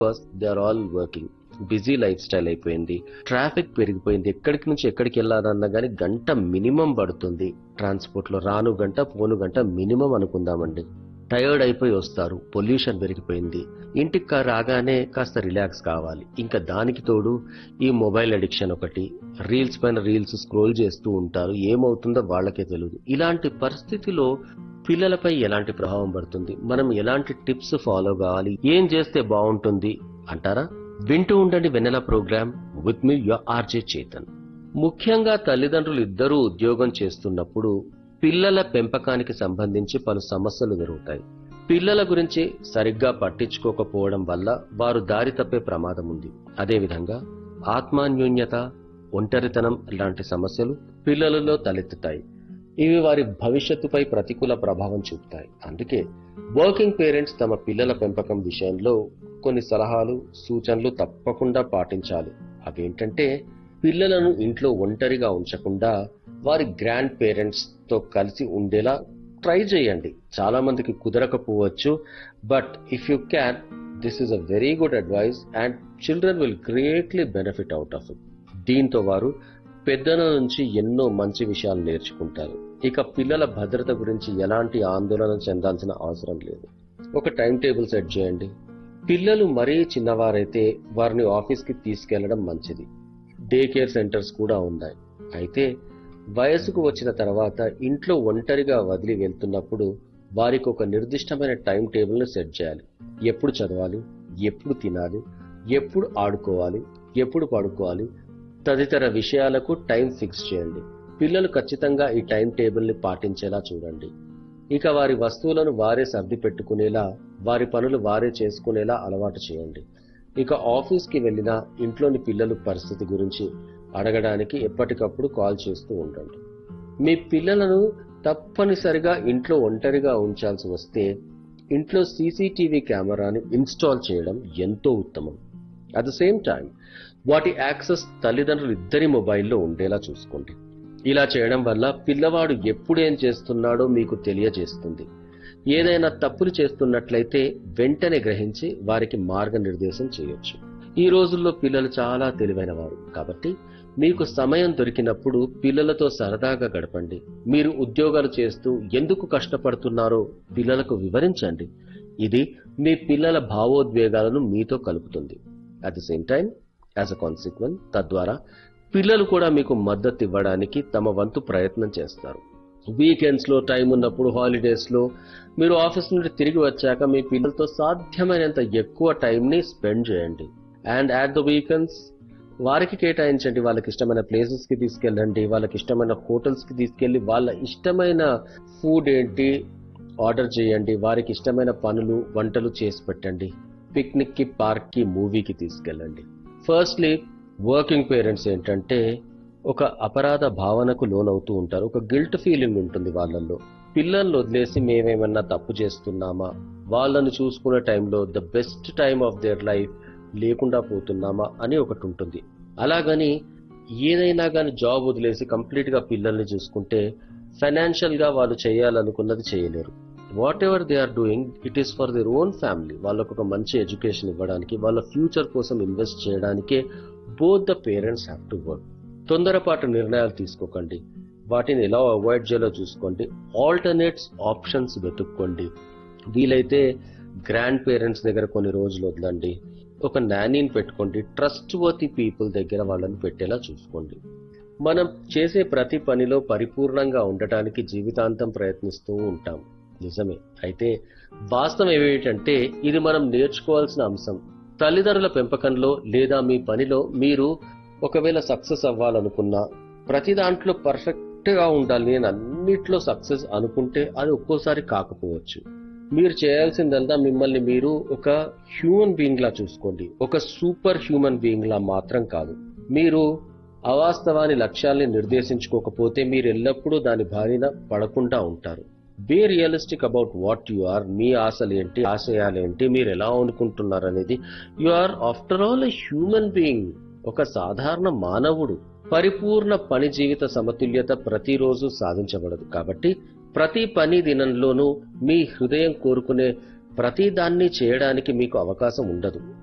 first they are all working busy life style అయిపోయింది traffic పెరిగిపోయింది ఎక్కడికి నుంచి ఎక్కడికి వెళ్ళాలన్నా కానీ గంట మినిమం పడుతుంది ట్రాన్స్పోర్ట్ లో రాను గంట పోను గంట మినిమం అనుకుందామండి టైర్డ్ అయిపోయి వస్తారు పొల్యూషన్ పెరిగిపోయింది ఇంటికి కా- రాగానే కాస్త రిలాక్స్ కావాలి ఇంకా దానికి తోడు ఈ మొబైల్ అడిక్షన్ ఒకటి రీల్స్ పైన రీల్స్ స్క్రోల్ చేస్తూ ఉంటారు ఏమవుతుందో వాళ్ళకే తెలియదు ఇలాంటి పరిస్థితిలో పిల్లలపై ఎలాంటి ప్రభావం పడుతుంది మనం ఎలాంటి టిప్స్ ఫాలో కావాలి ఏం చేస్తే బాగుంటుంది అంటారా వింటూ ఉండండి వెన్నెల ప్రోగ్రామ్ విత్ మీ యువర్ ఆర్జే చేతన్ ముఖ్యంగా తల్లిదండ్రులు ఇద్దరూ ఉద్యోగం చేస్తున్నప్పుడు పిల్లల పెంపకానికి సంబంధించి పలు సమస్యలు జరుగుతాయి పిల్లల గురించి సరిగ్గా పట్టించుకోకపోవడం వల్ల వారు దారి తప్పే ప్రమాదం ఉంది అదేవిధంగా ఆత్మాన్యూన్యత ఒంటరితనం లాంటి సమస్యలు పిల్లలలో తలెత్తుతాయి ఇవి వారి భవిష్యత్తుపై ప్రతికూల ప్రభావం చూపుతాయి అందుకే వర్కింగ్ పేరెంట్స్ తమ పిల్లల పెంపకం విషయంలో కొన్ని సలహాలు సూచనలు తప్పకుండా పాటించాలి అవేంటంటే పిల్లలను ఇంట్లో ఒంటరిగా ఉంచకుండా వారి గ్రాండ్ పేరెంట్స్ తో కలిసి ఉండేలా ట్రై చేయండి చాలా మందికి కుదరకపోవచ్చు but if you can this is a very good advice and children will greatly benefit out of it దీంతో వారు పెద్దల నుంచి ఎన్నో మంచి విషయాలు నేర్చుకుంటారు ఇక పిల్లల భద్రత గురించి ఎలాంటి ఆందోళన చెందాల్సిన అవసరం లేదు ఒక టైం టేబుల్ సెట్ చేయండి పిల్లలు మరీ చిన్నవారైతే వారిని ఆఫీస్కి తీసుకెళ్లడం మంచిది డే కేర్ సెంటర్స్ కూడా ఉన్నాయి అయితే వయసుకు వచ్చిన తర్వాత ఇంట్లో ఒంటరిగా వదిలి వెళ్తున్నప్పుడు వారికి ఒక నిర్దిష్టమైన టైం టేబుల్ను సెట్ చేయాలి ఎప్పుడు చదవాలి ఎప్పుడు తినాలి ఎప్పుడు ఆడుకోవాలి ఎప్పుడు పడుకోవాలి తదితర విషయాలకు టైం ఫిక్స్ చేయండి పిల్లలు ఖచ్చితంగా ఈ టైం టేబుల్ని పాటించేలా చూడండి ఇక వారి వస్తువులను వారే సర్ది పెట్టుకునేలా వారి పనులు వారే చేసుకునేలా అలవాటు చేయండి ఇక ఆఫీస్కి వెళ్ళినా ఇంట్లోని పిల్లల పరిస్థితి గురించి అడగడానికి ఎప్పటికప్పుడు కాల్ చేస్తూ ఉండండి మీ పిల్లలను తప్పనిసరిగా ఇంట్లో ఒంటరిగా ఉంచాల్సి వస్తే ఇంట్లో సీసీటీవీ కెమెరాని ఇన్స్టాల్ చేయడం ఎంతో ఉత్తమం అట్ ద సేమ్ టైం వాటి యాక్సెస్ తల్లిదండ్రులు ఇద్దరి మొబైల్లో ఉండేలా చూసుకోండి ఇలా చేయడం వల్ల పిల్లవాడు ఎప్పుడు ఏం చేస్తున్నాడో మీకు తెలియజేస్తుంది ఏదైనా తప్పులు చేస్తున్నట్లయితే వెంటనే గ్రహించి వారికి మార్గనిర్దేశం చేయొచ్చు ఈ రోజుల్లో పిల్లలు చాలా తెలివైన వారు కాబట్టి మీకు సమయం దొరికినప్పుడు పిల్లలతో సరదాగా గడపండి మీరు ఉద్యోగాలు చేస్తూ ఎందుకు కష్టపడుతున్నారో పిల్లలకు వివరించండి ఇది మీ పిల్లల భావోద్వేగాలను మీతో కలుపుతుంది at the same time as a consequence తద్వారా పిల్లలు కూడా మీకు మద్దతు ఇవ్వడానికి తమ వంతు ప్రయత్నం చేస్తారు వీకెండ్స్ లో టైం ఉన్నప్పుడు హాలిడేస్ లో మీరు ఆఫీస్ నుండి తిరిగి వచ్చాక మీ పిల్లలతో సాధ్యమైనంత ఎక్కువ టైం ని స్పెండ్ చేయండి అండ్ యాట్ ద వీకెండ్స్ వారికి కేటాయించండి వాళ్ళకి ఇష్టమైన ప్లేసెస్ కి తీసుకెళ్ళండి వాళ్ళకి ఇష్టమైన హోటల్స్ కి తీసుకెళ్లి వాళ్ళ ఇష్టమైన ఫుడ్ ఏంటి ఆర్డర్ చేయండి వారికి ఇష్టమైన పనులు వంటలు చేసి పెట్టండి పిక్నిక్ కి పార్క్ కి మూవీకి తీసుకెళ్ళండి ఫస్ట్లీ వర్కింగ్ పేరెంట్స్ ఏంటంటే ఒక అపరాధ భావనకు లోనవుతూ ఉంటారు ఒక గిల్ట్ ఫీలింగ్ ఉంటుంది వాళ్ళల్లో పిల్లల్ని వదిలేసి మేమేమన్నా తప్పు చేస్తున్నామా వాళ్ళని చూసుకునే టైంలో the best time of their life లేకుండా పోతున్నామా అని ఒకటి ఉంటుంది అలాగని ఏదైనా కానీ జాబ్ వదిలేసి కంప్లీట్ గా పిల్లల్ని చూసుకుంటే ఫైనాన్షియల్ గా వాళ్ళు చేయాలనుకున్నది చేయలేరు whatever they are doing it is for their own family వాళ్ళకు ఒక మంచి ఎడ్యుకేషన్ ఇవ్వడానికి వాళ్ళ ఫ్యూచర్ కోసం ఇన్వెస్ట్ చేయడానికే both the parents have to work తొందరపాటు నిర్ణయాలు తీసుకోకండి వాటిని ఎలా అవాయిడ్ చేయాలో చూసుకోండి ఆల్టర్నేట్స్ ఆప్షన్స్ వెతుక్కోండి వీలైతే గ్రాండ్ పేరెంట్స్ దగ్గర కొన్ని రోజులు వదలండి ఒక నానీని పెట్టుకోండి ట్రస్ట్ వర్తి పీపుల్ దగ్గర వాళ్ళని పెట్టేలా చూసుకోండి మనం చేసే ప్రతి పనిలో పరిపూర్ణంగా ఉండటానికి జీవితాంతం ప్రయత్నిస్తూ ఉంటాం నిజమే అయితే వాస్తవం ఏమిటంటే ఇది మనం నేర్చుకోవాల్సిన అంశం తల్లిదండ్రుల పెంపకంలో లేదా మీ పనిలో మీరు ఒకవేళ సక్సెస్ అవ్వాలనుకున్నా ప్రతి దాంట్లో పర్ఫెక్ట్ గా ఉండాలి నేను అన్నిట్లో సక్సెస్ అనుకుంటే అది ఒక్కోసారి కాకపోవచ్చు మీరు చేయాల్సిందంతా మిమ్మల్ని మీరు ఒక హ్యూమన్ బీయింగ్ లా చూసుకోండి ఒక సూపర్ హ్యూమన్ బీయింగ్ లా మాత్రం కాదు మీరు అవాస్తవాని లక్ష్యాల్ని నిర్దేశించుకోకపోతే మీరు ఎల్లప్పుడూ దాని బారిన పడకుండా ఉంటారు be realistic about what you are మీ ఆశలు ఏంటి ఆశయాలు ఏంటి మీరు ఎలా అనుకుంటున్నారు అనేది you are after all a human being ఒక సాధారణ మానవుడు పరిపూర్ణ పని జీవిత సమతుల్యత ప్రతిరోజు సాధించబడదు కాబట్టి ప్రతి పని దినంలోనూ మీ హృదయం కోరుకునే ప్రతి దాన్ని చేయడానికి మీకు అవకాశం ఉండదు